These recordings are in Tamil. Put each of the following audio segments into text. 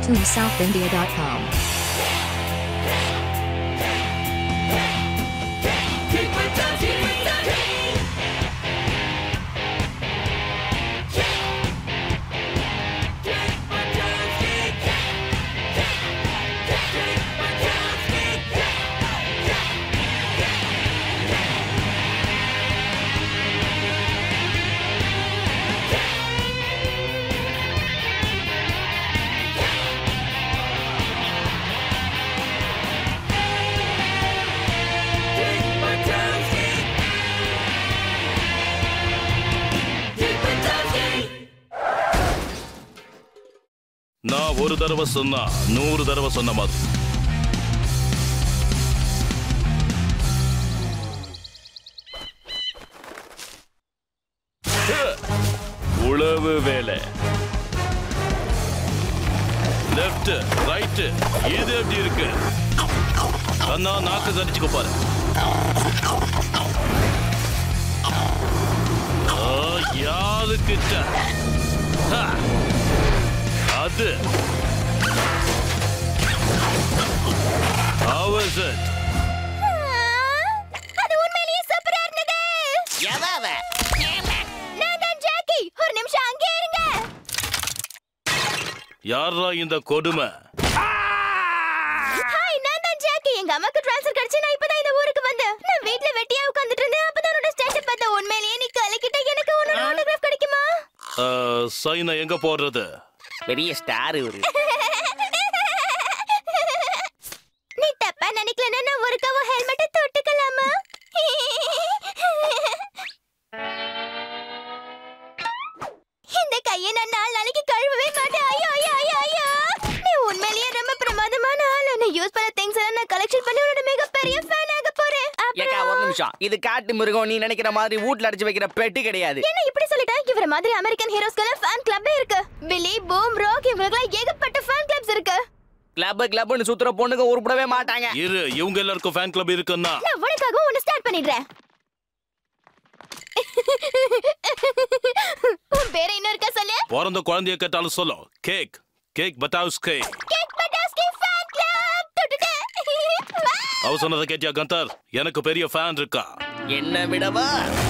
cartoonsouthindia.com. நான் ஒரு தடவை சொன்னா நூறு தடவை சொன்ன மாதிரி உழவு வேலை லெஃப்ட் ரைட் இது எப்படி இருக்கு அண்ணா நாக்கு கடிச்சுக்க பாரு ஆ, யாருக்கிட்ட ஹா. அது How is it? அது உண்மையிலேயே சூப்பரா இருந்தது எவ அவ? நான் தான் ஜாக்கி ஒரு நிமிஷம் அங்கே இருங்க யாரா இந்த கொடுமை ஹாய் நான் தான் ஜாக்கி எங்க அம்மாக்கு ட்ரான்ஸ்ஃபர் கிடைச்சு நான் இப்பதான் இந்த ஊருக்கு வந்தேன் நான் வீட்ல வெட்டியா உட்கார்ந்துட்டு இருந்தேன் அப்பதான் உன்னோட ஸ்டேட்டஸ் பார்த்தேன் உண்மையிலேயே நீ கலக்கிட்ட எனக்கு உன்னோட ஆட்டோகிராஃப் கிடைக்குமா ஆ, சைனை எங்க போடுறது பெரிய ஸ்டார் இவரு நீ தப்பா நினைக்கலன்னா நான் ஒரு கவ ஹெல்மெட்டை தொட்டுக்கலாமா இந்த கையை நான் நாலு நாளைக்கு கழுவவே மாட்டேன் ஐயோ ஐயோ ஐயோ ஐயோ நீ உண்மையிலேயே ரொம்ப பிரமாதமான ஆளு நான் யூஸ் பண்ண திங்ஸ் எல்லாம் நான் கலெக்ஷன் பண்ணி உன்னோட மிகப்பெரிய ஃபேன் ஆக போறேன் ஏக்கா ஒரு நிமிஷம் இது காட்டு மிருகம் நீ நினைக்கிற மாதிரி வீட்ல அடிச்சு வைக்கிற பெட்டி கிடையாது என்ன இப்படி சொல்லிட்டா இவர மாதிரி அமெரிக்கன் ஹீரோஸ்க்கு ஃபேன் கிளப்பே இருக்கு பில்லி பூம் ராக் இவங்களுக்கு ஏகப்பட்ட ஃபேன் கிளப்ஸ் இருக்கு கிளப் கிளப்னு சுத்துற பொண்ணுங்க உருப்படவே மாட்டாங்க இரு இவங்க எல்லாருக்கும் ஃபேன் கிளப் இருக்குன்னா நான் உனக்காக ஒன்னு ஸ்டார்ட் பண்ணிடுறேன் உன் பேரை இன்னும் இருக்கா சொல்லு பிறந்த குழந்தைய கேட்டாலும் சொல்லும் kick kick Buttowski kick kick Buttowski fan club தொட்டுட்டேன் அவ சொன்னதை கேட்டியா கந்தர் எனக்கு பெரிய ஃபேன் இருக்கா என்ன விடவா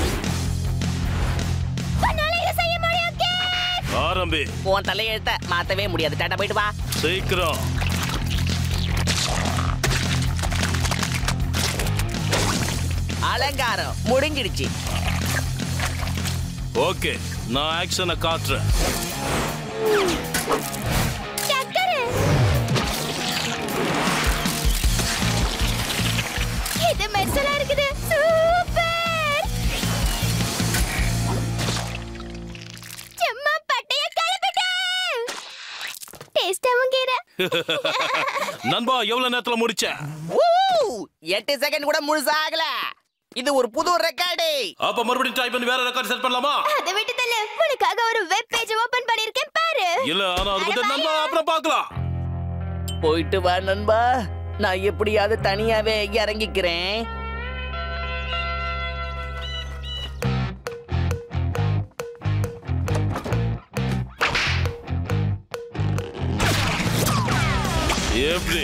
உன்னால இதை செய்ய முடியும் கேக் ஆரம்பி உன் தலையெழுத்த மாத்தவே முடியாது டாட்டா போயிட்டு வா சீக்கிரம் அலங்காரம் முடிஞ்சிடுச்சு ஓகே நான் ஆக்ஷனை காட்டுறேன் சக்கரை இது மெர்சலா இருக்குது சூப்பர் சும்மா பட்டைய கிளப்பிட்டேன் டேஸ்டாவும் கீரை நண்பா எவ்வளவு நேரத்துல முடிச்ச ஊ, எட்டு செகண்ட் கூட முழுசாகல இது ஒரு புது ரெக்கார்டு அப்ப மறுபடியும் ட்ரை பண்ணி வேற ரெக்கார்ட் செட் பண்ணலாமா அதை விட்டு தள்ளு உனக்காக ஒரு வெப் பேஜ் ஓபன் பண்ணிருக்கேன் பாரு இல்ல ஆனா அது பத்தி நண்பா அப்புறம் பார்க்கலாம் போயிட்டு வா நண்பா நான் எப்படியாவது தனியாவே இறங்கிக்கிறேன் எப்படி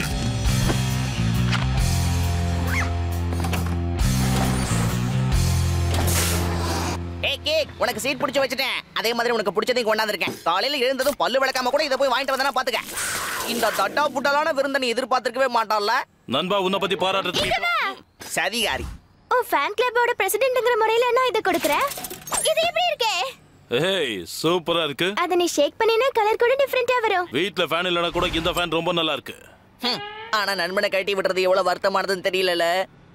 ஏய் கேக் உனக்கு சீட் பிடிச்சு வச்சுட்டேன் அதே மாதிரி உனக்கு பிடிச்சதையும் கொண்டாந்துருக்கேன் காலையில எழுந்ததும் பல்லு விளக்காம கூட இதை போய் வாங்கிட்டு வந்தனா பாத்துக்க இந்த தட்டா புட்டலான விருந்த நீ எதிர்பார்த்திருக்கவே மாட்டான்ல நண்பா உன்னை பத்தி பாராட்டுறதுக்கு சதிகாரி உன் ஃபேன் கிளப்போட பிரசிடென்ட்ங்கிற முறையில நான் இதை கொடுக்குறேன் இது எப்படி இருக்கே ஏய் சூப்பரா இருக்கு அதை நீ ஷேக் பண்ணினா கலர் கூட டிஃப்ரெண்டா வரும் வீட்ல ஃபேன் இல்லனா கூட இந்த ஃபேன் ரொம்ப நல்லா இருக்கு ஹம், ஆனா நண்பனை கட்டி விடுறது எவ்வளவு வருத்தமானதுன்னு தெரியலல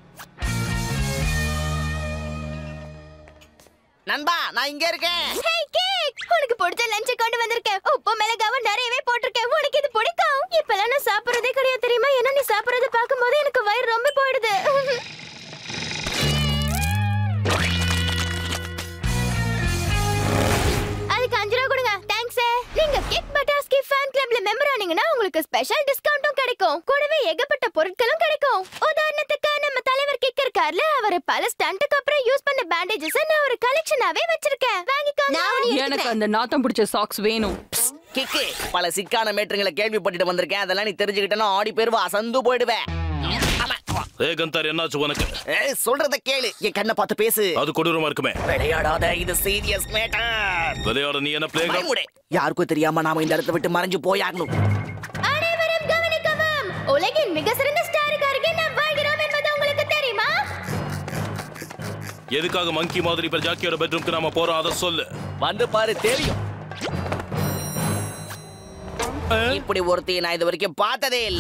நண்பா நான் இங்க இருக்கேன் ஹேய் கேக் உனக்கு பிடிச்ச லஞ்ச் கொண்டு வந்திருக்கேன் உப்பு மிளகாவும் நிறையவே போட்டிருக்கேன் உனக்கு இது பிடிக்கும் இப்பெல்லாம் நான் சாப்பிடுறதே கிடையாது தெரியுமா ஏன்னா நீ சாப்பிடுறத பார்க்கும்போது எனக்கு வயிறு ரொம்ப போயிடுது அதுக்கு அஞ்சு ரூபா கொடுங்க தேங்க்ஸ் நீங்க கிக் பட்டாஸ்கி ஃபேன் கிளப்ல மெம்பர் ஆனீங்கன்னா உங்களுக்கு ஸ்பெஷல் டிஸ்கவுண்ட்டும் கிடைக்கும் கூடவே ஏகப்பட்ட பொருட்களும் கிடைக்கும் உதாரணத்துக்கு நம்ம தலைவர் கிக் இருக்கார்ல அவர் பல ஸ்டண்ட்டுக்கு அப்புறம் யூஸ் பண்ண பேண்டேஜஸ் நான் ஒரு கலெக்ஷனாவே வச்சிருக்கேன் வாங்கிக்கோங்க எனக்கு அந்த நாத்தம் பிடிச்ச சாக்ஸ் வேணும் கிக்கு பல சிக்கான மேட்டருங்களை கேள்விப்பட்டுட்டு வந்திருக்கேன் அதெல்லாம் நீ தெரிஞ்சுக்கிட்டேன்னா ஆடி பேருவா அசந்து போயிடுவேன் ஆமா. ஏ கந்தார் என்னாச்சு உனக்கு ஏய், சொல்றத கேளு என் கண்ணை பார்த்து பேசு அது கொடூரமா இருக்குமே விளையாடாத இது சீரியஸ் மேட்டர் விளையாட நீ என்ன பிளே பயமுடே யாருக்கும் தெரியாம நாம இந்த இடத்தை விட்டு மறைஞ்சு போயாகணும் அனைவரும் கவனிக்கவும் உலகின் மிக சிறந்த ஸ்டாருக்கு அருகே நாம் வாழ்கிறோம் என்பது உங்களுக்கு தெரியுமா எதுக்காக மங்கி மாதிரி இப்ப ஜாக்கியோட பெட்ரூம்க்கு நாம போறோம் அதை சொல்லு வந்து பாரு தெரியும் இப்படி ஒருத்தையை நான் இது வரைக்கும் பார்த்ததே இல்ல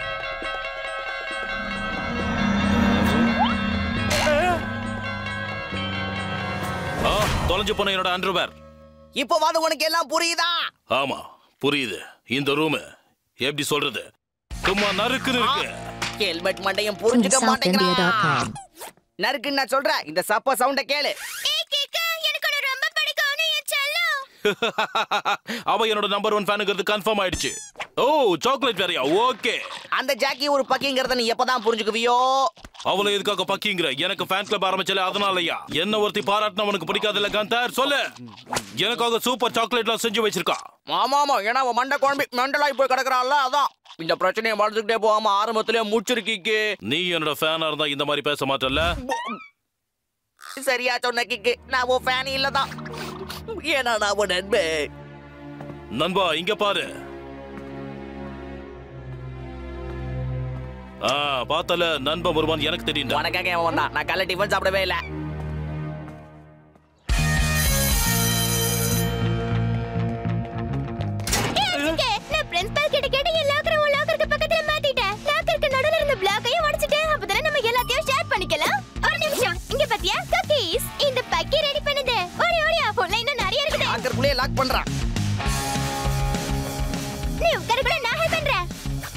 ஆ தொலைஞ்சு போன என்னோட அண்டர்வேர் இப்போ வாது உனக்கு எல்லாம் புரியுதா ஆமா புரியுது இந்த ரூம் எப்படி சொல்றது சும்மா நறுக்குன்னு இருக்கு ஹெல்மெட் மண்டையும் From புரிஞ்சுக்க மாட்டேங்கிறான் southindia.com. நறுக்குன்னு நான் சொல்றேன் இந்த சப்ப சவுண்ட கேளு ஏய் கேக்க எனக்கு உன்னை ரொம்ப பிடிக்கும்னு என் செல்லம் அவ என்னோட நம்பர் ஒன் ஃபேனுங்கிறது கன்ஃபார்ம் ஆயிடுச்சு ஓ சாக்லேட் வேறையா ஓகே அந்த ஜாக்கி ஒரு பக்கிங்கிறத நீ எப்பதான் புரிஞ்சுக்குவியோ அவளை எதுக்காக பக்கிங்கிற எனக்கு ஃபேன் கிளப் ஆரம்பிச்சல அதனாலயா என்ன ஒருத்தி பாராட்டினா உனக்கு பிடிக்காதுல்ல காந்தார் சொல்லு எனக்காக சூப்பர் சாக்லேட்லாம் செஞ்சு வச்சிருக்கா ஆமா ஆமா ஏன்னா அவன் மண்டை குழம்பி மெண்டலாகி போய் கிடக்குறாள்ல அதான் இந்த பிரச்சனையை வளர்த்துக்கிட்டே போகாம ஆரம்பத்திலே முடிச்சிருக்கீக்கு நீ என்னோட ஃபேனா இருந்தா இந்த மாதிரி பேச மாட்டல்ல சரியா சொன்ன கிக்கு நான் உன் ஃபேன் இல்லதான் ஏன்னா நான் உன் நண்பே நண்பா இங்க பாரு ஆ பார்த்தல நண்பன் வருவான் எனக்கு தெரியும் உனக்காக அவன் வந்தான் நான் காலைல டிஃபன் சாப்பிடவே இல்ல ஏச்சுக்கே, நான் பிரின்சிபல் கிட்ட கேட்டு என் லாக்கரை உன் லாக்கருக்கு பக்கத்துல மாத்திட்டேன். லாக்கருக்கு நடுவுல இருந்த பிளாக்கையும் உடைச்சிட்டேன். அப்பதானே நம்ம எல்லாத்தையும் share பண்ணிக்கலாம். ஒரு நிமிஷம். இங்க பாத்தியா? cookies. இந்த பக்கி ready பண்ணுது. ஓடி, ஓடியா. உள்ள இன்னும் நிறைய இருக்குது. ஆக்கருக்குள்ளே லாக் பண்றான் நீ உட்காருக்குள்ள நான் help பண்றேன்.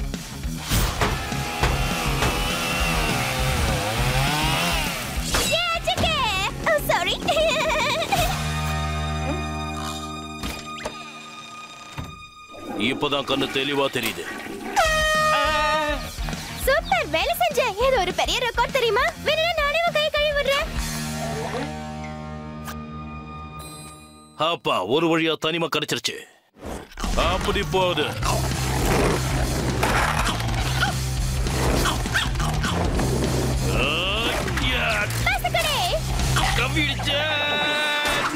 ஏச்சுக்கே. Oh, sorry. இப்பதான் கண்ணு தெளிவா தெரியுது சூப்பர் வேலை செஞ்ச இது ஒரு பெரிய ரெக்கார்ட் தெரியுமா வேணும்னா நானே உன் கை கழுவி விடுறேன் அப்பா ஒரு வழியா தனிமை கிடைச்சிருச்சு அப்படி போகுது ஐயா, பாசக்கடே கவிழ்ச்சேன்.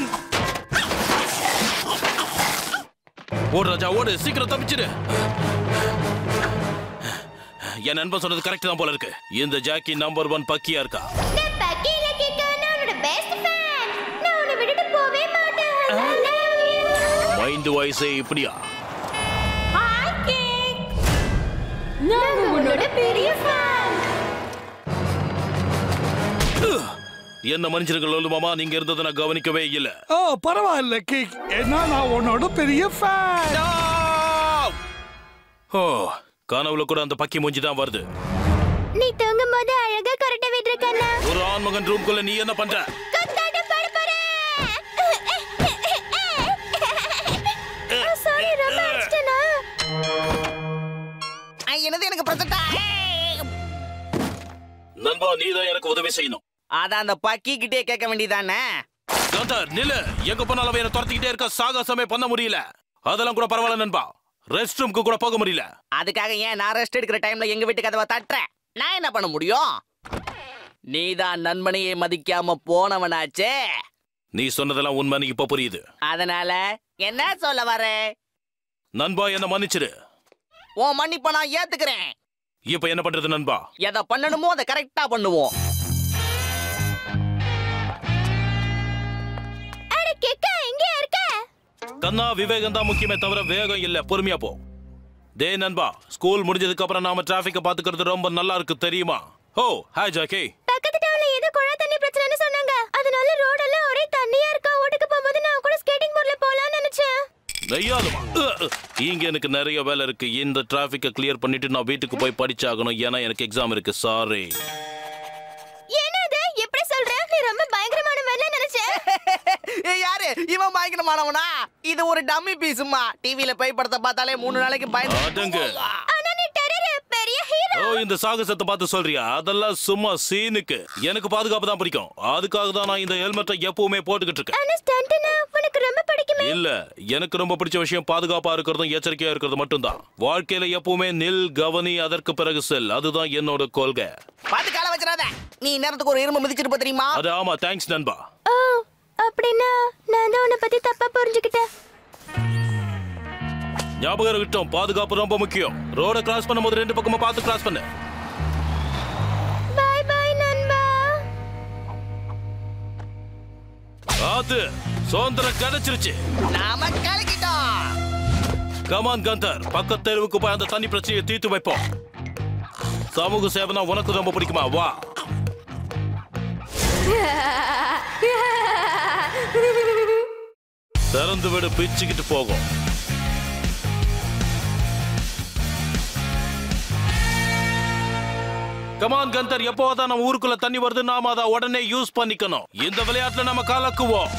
ஓடு ராஜா ஓடு சீக்கிரம் தப்பிச்சிடு என் நண்பன் சொன்னது கரெக்ட் தான் போல இருக்கு இந்த ஜாக்கி நம்பர் ஒன் பக்கியா இருக்கா நான் பக்கியில கேட்க நான் உன்னோட பெஸ்ட் ஃபேன் நான் உன்னை விட்டுட்டு போவே மாட்டேன் I love you. மைண்ட் வாய்ஸே இப்படியா Hi, King. நான் உன்னோட பெரிய ஃபேன் என்ன மனுஷர்கள் மாமா நீங்க இருந்ததை நான் கவனிக்கவே இல்ல ஓ பரவாயில்ல கிக் ஏன்னா நான் உன்னோட பெரிய ஃபேன் ஓ கனவுல கூட அந்த பக்கி மூஞ்சி தான் வருது நீ தூங்கும் போது அழகா கரெக்டா விட்டுருக்கண்ணா ஒரு ஆண்மகன் ரூம்குள்ள நீ என்ன பண்ற கத்தாட்ட பாட போறேன் சாரி ரொம்ப அடிச்சிட்டேனா ஐ, என்னது எனக்கு பிரச்சனை நண்பா நீ தான் எனக்கு உதவி செய்யணும் அதான் அந்த பக்கி கிட்டே கேட்க வேண்டியதானே காந்தார் நில்லு எங்க போனாலும் அவன் என்ன துரத்திக்கிட்டே இருக்க சாகசமே பண்ண முடியல அதெல்லாம் கூட பரவாயில்ல நண்பா ரெஸ்ட் ரூம்க்கு கூட போக முடியல அதுக்காக ஏன் நான் ரெஸ்ட் எடுக்கிற டைம்ல எங்க வீட்டு கதவை தட்டுறேன் நான் என்ன பண்ண முடியும் நீதான் நண்பனையே மதிக்காம போனவனாச்சே நீ சொன்னதெல்லாம் உண்மை இப்ப புரியுது அதனால என்ன சொல்ல வர நண்பா என்ன மன்னிச்சிரு உன் மன்னிப்ப நான் ஏத்துக்கிறேன் இப்ப என்ன பண்றது நண்பா எதை பண்ணணுமோ அதை கரெக்டா பண்ணுவோம் அட கேக்க இங்கே இருக்க கண்ணா விவேகம் தான் முக்கியமே தவிர வேகம் இல்ல பொறுமையா போ டே நண்பா ஸ்கூல் முடிஞ்சதுக்கு அப்புறம் நாம டிராபிக்க பாத்துக்கிறது ரொம்ப நல்லா இருக்கு தெரியுமா ஓ ஹாய் ஜாக்கி பக்கத்து டவுன்ல ஏதோ குழா தண்ணி பிரச்சனைன்னு சொன்னாங்க அதனால ரோடெல்லாம் ஒரே தண்ணியா இருக்கா ஓட்டுக்கு போகும்போது நான் கூட ஸ்கேட்டிங் போர்ட்ல போலாம்னு நினைச்சேன் நெய்யாலுமா அஹ், அஹ். இங்க எனக்கு நிறைய வேலை இருக்கு இந்த டிராபிக்க கிளியர் பண்ணிட்டு நான் வீட்டுக்கு போய் படிச்சாகணும் ஏன்னா எனக்கு எக்ஸாம் இருக்கு சாரி என்னது எப்படி சொல்ற நீ ரொம்ப பயங்கரமான வேலை நினைச்சேன் ஏய், யாரு இவன் பயங்கரமானவனா இது ஒரு டம்மி பீஸுமா டிவில பேய் படத்தை பார்த்தாலே மூணு நாளைக்கு அடங்கு. பயந்து ஆனா நீ டெரர் பெரிய ஹீரோ ஓ இந்த சாகசத்தை பார்த்து சொல்றியா அதெல்லாம் சும்மா சீனுக்கு எனக்கு பாதுகாப்பு தான் பிடிக்கும் அதுக்காக தான் நான் இந்த ஹெல்மெட்டை எப்பவுமே போட்டுக்கிட்டு இருக்கேன் ஆனா ஸ்டண்ட்னா உனக்கு ரொம்ப பிடிக்குமே இல்ல எனக்கு ரொம்ப பிடிச்ச விஷயம் பாதுகாப்பா இருக்கிறதும் எச்சரிக்கையா இருக்கிறது மட்டும்தான் வாழ்க்கையில எப்பவுமே நில் கவனி அதற்கு பிறகு செல் அதுதான் என்னோட கொள்கை பார்த்து கால வச்சிடாத நீ நேரத்துக்கு ஒரு இரும்பு மிதிச்சிருப்ப தெரியுமா அது ஆமா தேங்க்ஸ் நண்பா ஓ அப்படின்னா நான் தான் உன்னை பத்தி தப்பா புரிஞ்சுக்கிட்டேன் ஞாபகம் இருக்கட்டும் பாதுகாப்பு ரொம்ப முக்கியம் ரோட கிராஸ் பண்ணும்போது ரெண்டு பக்கமா பார்த்து கிராஸ் பண்ணு பாய் பாய் நண்பா பார்த்து சுதந்திரம் கிடைச்சிருச்சு நாம கலக்கிட்டோம் கமான் கந்தர் பக்கத்து தெருவுக்கு போய் அந்த தண்ணி பிரச்சனையை தீர்த்து வைப்போம் சமூக சேவனா உனக்கு ரொம்ப பிடிக்குமா வா திறந்து விடு பிச்சுக்கிட்டு போகும் கமான் கந்தர் எப்போதான் நம்ம ஊருக்குள்ள தண்ணி வருது நாம அதை உடனே யூஸ் பண்ணிக்கணும் இந்த விளையாட்டுல நம்ம கலக்குவோம்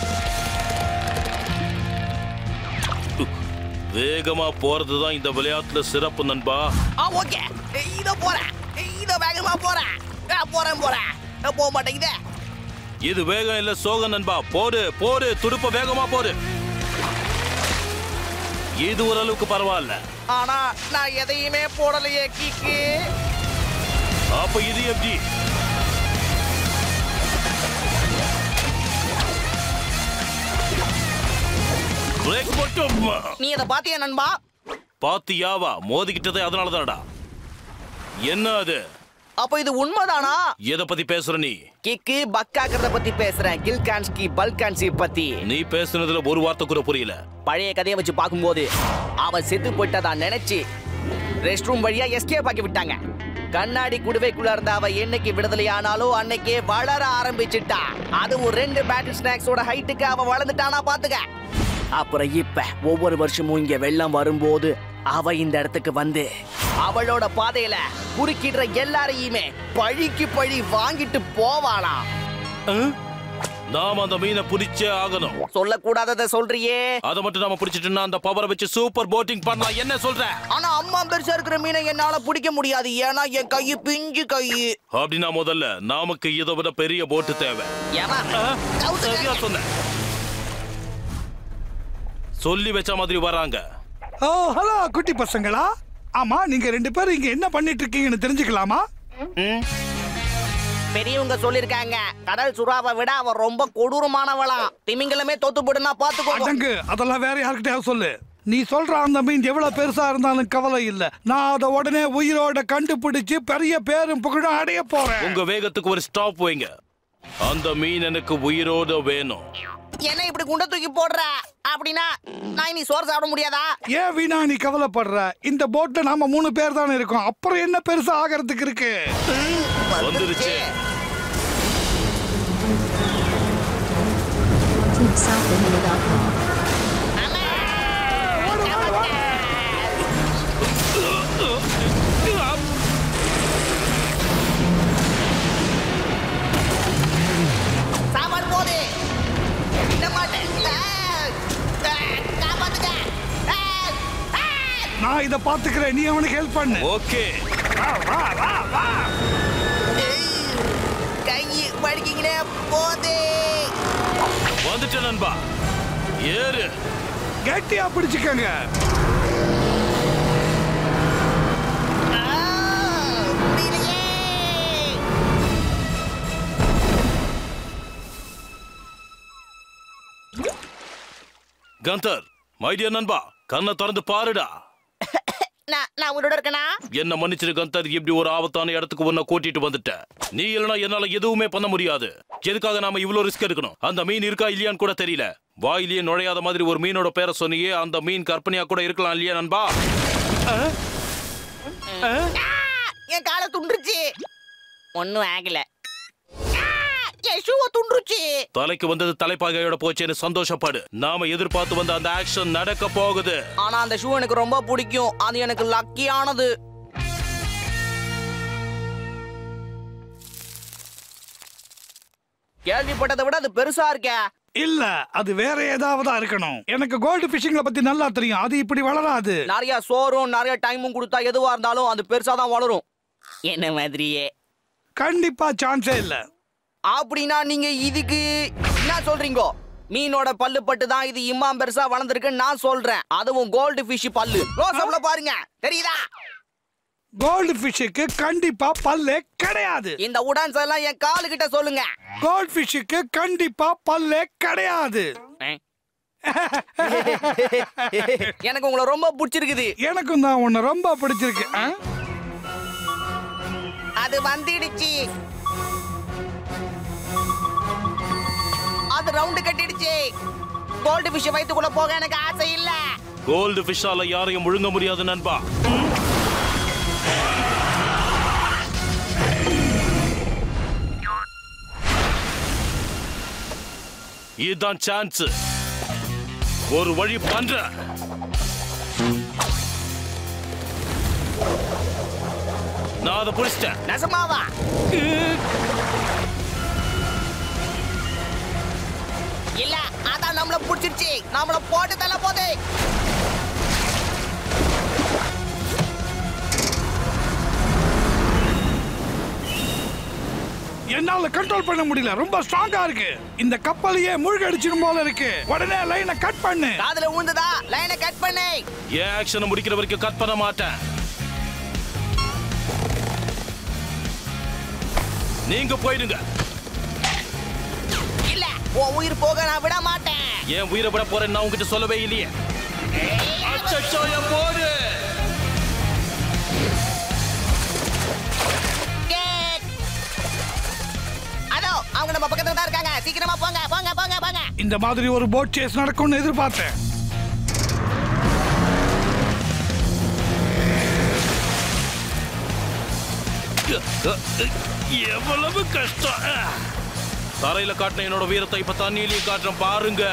வேகமா போறதுதான் இந்த விளையாட்டுல சிறப்பு நண்பா ஆ ஓகே இதோ போறேன் இதோ வேகமா போறேன் ஆ, போறேன் போறேன் ஆ, போக மாட்டேங்குதே இது வேகம் இல்ல சோகம் நண்பா போடு போடு துடுப்ப வேகமா போடு இது ஓரளவுக்கு பரவாயில்ல ஆனா நான் எதையுமே போடலையே கிக்கு அப்ப இது எப்படி பிரேக் மட்டும் நீ அதை பாத்தியா நண்பா பாத்தியாவா மோதிக்கிட்டதே அதனாலதான்டா என்ன அது அப்போ இது உண்மைதானா எதை பத்தி பேசுற நீ கிக்கு பக்காக்கிறத பத்தி பேசுறேன் கில்கான்ஸ்கி பல்கான்சி பத்தி நீ பேசுனதுல ஒரு வார்த்தை கூட புரியல பழைய கதையை வச்சு பார்க்கும்போது அவன் செத்து போயிட்டதா நினைச்சு ரெஸ்ட் ரூம் வழியா எஸ்கேப் ஆக்கி விட்டாங்க கண்ணாடி குடுவைக்குள்ள இருந்த அவ என்னைக்கு விடுதலை ஆனாலோ அன்னைக்கே வளர ஆரம்பிச்சிட்டா அதுவும் ரெண்டு பேட்டில் ஸ்நாக்ஸோட ஹைட்டுக்கு அவ வளர்ந்துட்டானா பாத்துக்க அப்புறம் இப்ப ஒவ்வொரு வருஷமும் இங்க வெள்ளம் வரும்போது அவ இந்த இடத்துக்கு வந்து அவளோட பாதையில குறுக்கிடுற எல்லாரையுமே பழிக்கு பழி வாங்கிட்டு போவாளாம் அஹ்? நாம அந்த மீனை பிடிச்சே ஆகணும் சொல்லக்கூடாததை சொல்றியே அதை மட்டும் நாம பிடிச்சிட்டோம்னா அந்த பவரை வச்சு சூப்பர் போட்டிங் பண்ணலாம் என்ன சொல்ற ஆனா அம்மா பெருசா இருக்கிற மீனை என்னால பிடிக்க முடியாது ஏன்னா என் கை பிஞ்சு கை அப்படின்னா முதல்ல நமக்கு இதை விட பெரிய போட்டு தேவை ஏமா அஹ்? சரியா சொன்ன சொல்லி வச்ச மாதிரி வராங்க ஓ ஹலோ குட்டி பசங்களா ஆமா நீங்க ரெண்டு பேரும் இங்க என்ன பண்ணிட்டு இருக்கீங்கன்னு தெரிஞ்சுக்கலாமா பெரியவங்க சொல்லிருக்காங்க கடல் சுறாவை விட அவ ரொம்ப கொடூரமானவளாம் திமிங்கலமே தோத்து போடுனா பாத்துக்கோ அடங்கு அதெல்லாம் வேற யார்கிட்டயாவது சொல்லு நீ சொல்ற அந்த மீன் எவ்வளவு பெருசா இருந்தாலும் கவலை இல்ல நான் அதை உடனே உயிரோட கண்டுபிடிச்சு பெரிய பேரும் புகழும் அடைய போறேன் உங்க வேகத்துக்கு ஒரு ஸ்டாப் வைங்க அந்த மீன் எனக்கு உயிரோட வேணும் என்ன இப்படி குண்ட தூக்கி போடுற அப்படின்னா நான் இனி சோறு சாப்பிட முடியாதா ஏன் வீணா நீ கவலைப்படுற இந்த போட்ல நாம மூணு பேர் தானே இருக்கோம் அப்புறம் என்ன பெருசா ஆகிறதுக்கு இருக்கு வந்துருச்சு TeamSouthIndia.com. சாப்பாடு போது விட மாட்டேன் ஆ, ஆ, காப்பாத்துங்க ஆ, ஆ. நான் இத பாத்துக்கிறேன் நீ அவனுக்கு ஹெல்ப் பண்ணு ஓகே ஏய், கை வலிக்கிங்களே போதே வந்துட்ட நண்பா ஏறு கெட்டியா பிடிச்சுக்கங்க ஆ, முடியலையே கந்தர் மைடியா நண்பா கண்ணை திறந்து பாருடா நான் நான் உன்னோட இருக்கனா என்ன மன்னிச்சிரு கந்தர் இப்படி ஒரு ஆபத்தான இடத்துக்கு உன்னை கூட்டிட்டு வந்துட்டேன் நீ இல்லனா என்னால எதுவுமே பண்ண முடியாது எதுக்காக நாம இவ்வளவு ரிஸ்க் எடுக்கணும் அந்த மீன் இருக்கா இல்லையான்னு கூட தெரியல வாயிலேயே நுழையாத மாதிரி ஒரு மீனோட பேரை சொன்னியே அந்த மீன் கற்பனையா கூட இருக்கலாம் இல்லையா நண்பா என் காலை துண்டுருச்சு ஒன்னும் ஆகல ஆ, என் ஷூவை துண்டுருச்சு தலைக்கு வந்தது தலைப்பாகையோட போச்சேன்னு சந்தோஷப்படு நாம எதிர்பார்த்து வந்த அந்த ஆக்ஷன் நடக்க போகுது ஆனா அந்த ஷூ எனக்கு ரொம்ப பிடிக்கும் அது எனக்கு லக்கியானது கேள்விப்பட்டதை விட அது பெருசா இருக்கே இல்ல அது வேற ஏதாவது இருக்கணும் எனக்கு கோல்டு ஃபிஷிங்ல பத்தி நல்லா தெரியும் அது இப்படி வளராது நிறைய சோறும் நிறைய டைமும் கொடுத்தா எதுவா இருந்தாலும் அது பெருசா தான் வளரும் என்ன மாதிரியே கண்டிப்பா சான்ஸே இல்ல அப்படின்னா நீங்க இதுக்கு என்ன சொல்றீங்க மீனோட பல்லு பட்டு தான் இது இம்மாம் பெருசா வளர்ந்துருக்குன்னு நான் சொல்றேன் அதுவும் கோல்டு ஃபிஷ் பல்லு ரோசப்ல பாருங்க தெரியுதா கோல்டு ஃபிஷ்ஷுக்கு கண்டிப்பா பல்லே கிடையாது இந்த உடான்ஸ் எல்லாம் என் காலு கிட்ட சொல்லுங்க கோல்ட் ஃபிஷ்ஷுக்கு கண்டிப்பா பல்லே கிடையாது எனக்கு உங்களை ரொம்ப பிடிச்சிருக்குது எனக்கும் தான் உன்னை ரொம்ப பிடிச்சிருக்கு ஆ? அது வந்துடுச்சு அது ரவுண்டு கட்டிடுச்சு கோல்டு ஃபிஷ் வயித்துக்குள்ள போக எனக்கு ஆசை இல்ல கோல்டு ஃபிஷ்ஷால யாரையும் முழுங்க முடியாது நண்பா இதுதான் சான்ஸ் ஒரு வழி பண்ற நான் அதை பிடிச்சிட்டேன் நெசமாவா இல்ல அதான் நம்மள புடிச்சிருச்சு நம்மள போட்டு தள்ள போதே என்னால கண்ட்ரோல் பண்ண முடியல ரொம்ப ஸ்ட்ராங்கா இருக்கு இந்த கப்பலையே மூழ்கடிச்சிடும் போல இருக்கு உடனே லைனை கட் பண்ணு காதுல ஊந்துதா லைனை கட் பண்ணு என் ஆக்ஷனை முடிக்கிற வரைக்கும் கட் பண்ண மாட்டேன் நீங்க போயிடுங்க இல்ல உன் உயிர் போக நான் விட மாட்டேன் என் உயிரை விட போறேன்னு நான் உங்ககிட்ட சொல்லவே இல்லையே அச்சச்சோ, என் போடு கேக். அதோ அவங்க நம்ம பக்கத்துல தான் இருக்காங்க சீக்கிரமா போங்க போங்க போங்க போங்க இந்த மாதிரி ஒரு போட் சேஸ் நடக்கும்னு எதிர்பார்த்தேன் எவ்வளவு கஷ்டம் தரையில காட்டின என்னோட வீரத்தை இப்ப தண்ணியிலேயே காட்டுறேன் பாருங்க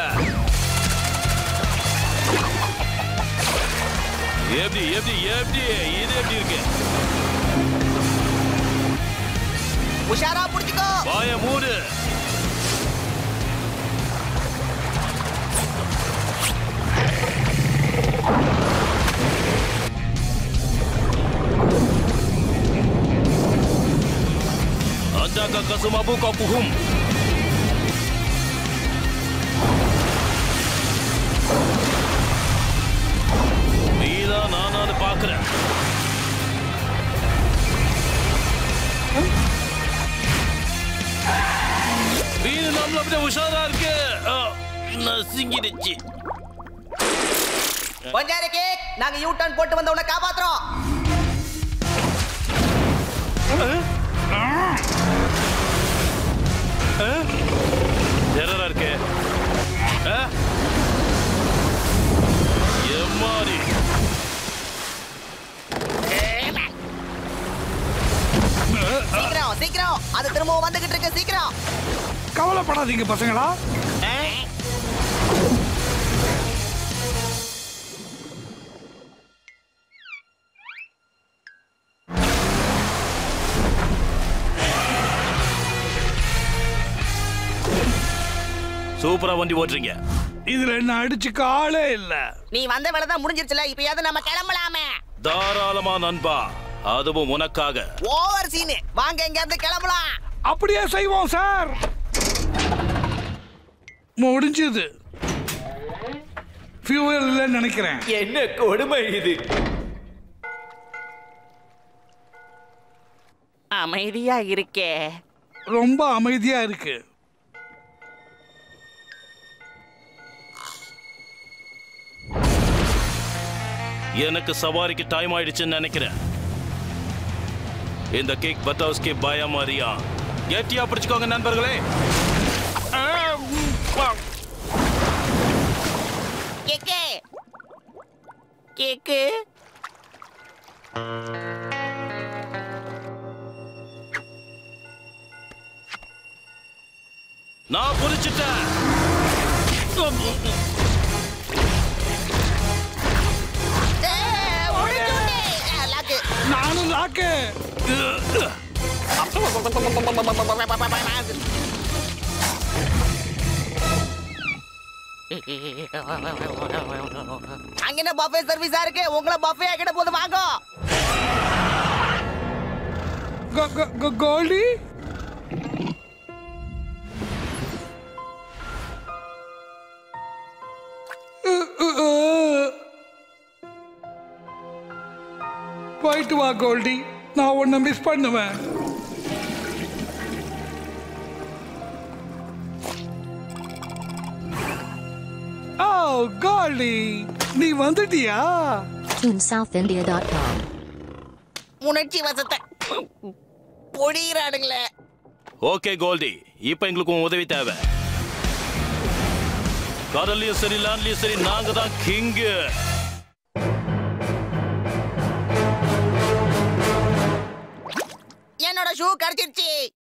எப்படி எப்படி எப்படி இது எப்படி இருக்கு உஷாரா புடிச்சுக்கோ வாய மூடு Adakah kau semua buka puhum? நீதான் நானான்னு பாக்குறேன் மீன் நம்மள அப்படியே உஷாரா இருக்கு ஆ, நசுங்கிடுச்சு கொஞ்சம் கேக் நாங்க யூ டர்ன் போட்டு வந்த உன்னை காப்பாத்துறோம் டெரரா இருக்கு ஆ? எம்மாடி சீக்கிரம் சீக்கிரம் அது திரும்பவும் வந்துகிட்டு இருக்கு சீக்கிரம் கவலைப்படாதீங்க பசங்களா சூப்பரா வண்டி ஓட்டுறீங்க இதுல என்ன அடிச்சுக்க ஆளே இல்ல நீ வந்த வேலை தான் முடிஞ்சிருச்சுல இப்பயாவது நம்ம கிளம்பலாமே தாராளமா நண்பா அதுவும் உனக்காக ஓவர் சீனு வாங்க இங்க இருந்து கிளம்பலாம் அப்படியே செய்வோம் சார் முடிஞ்சது ஃபியூவல் இல்லைன்னு நினைக்கிறேன் என்ன கொடுமை இது அமைதியா இருக்கே ரொம்ப அமைதியா இருக்கு எனக்கு சவாரிக்கு டைம் ஆயிடுச்சுன்னு நினைக்கிறேன் இந்த கேக் பத்தாஸ்கே பயம் அறியா கெட்டியா பிடிச்சுக்கோங்க நண்பர்களே ஆ, ம், பா. கேக்கு கேக்கு நான் புரிச்சுட்டேன் ஏய், முடிஞ்சு விட்டே. ஆ, லாக்கு. நானும் லாக்கு அங்க என்ன பஃபே சர்வீஸா இருக்கு உங்களை பஃபே ஆக்கிட்ட போது வாங்க கோ- கோ- கோ- கோல்டி போயிட்டு வா கோல்டி நான் உன்னை மிஸ் பண்ணுவேன் ஓ கோல்டி நீ வந்துட்டியா TuneSouthIndia.com. உணர்ச்சி வசத்தை பொழியிறானுங்களே ஓகே கோல்டி இப்ப எங்களுக்கு உன் உதவி தேவை கடல்லையும் சரி லேண்ட்லயும் சரி நாங்க தான் கிங்கு என்னோட ஷூ கிடைச்சிருச்சு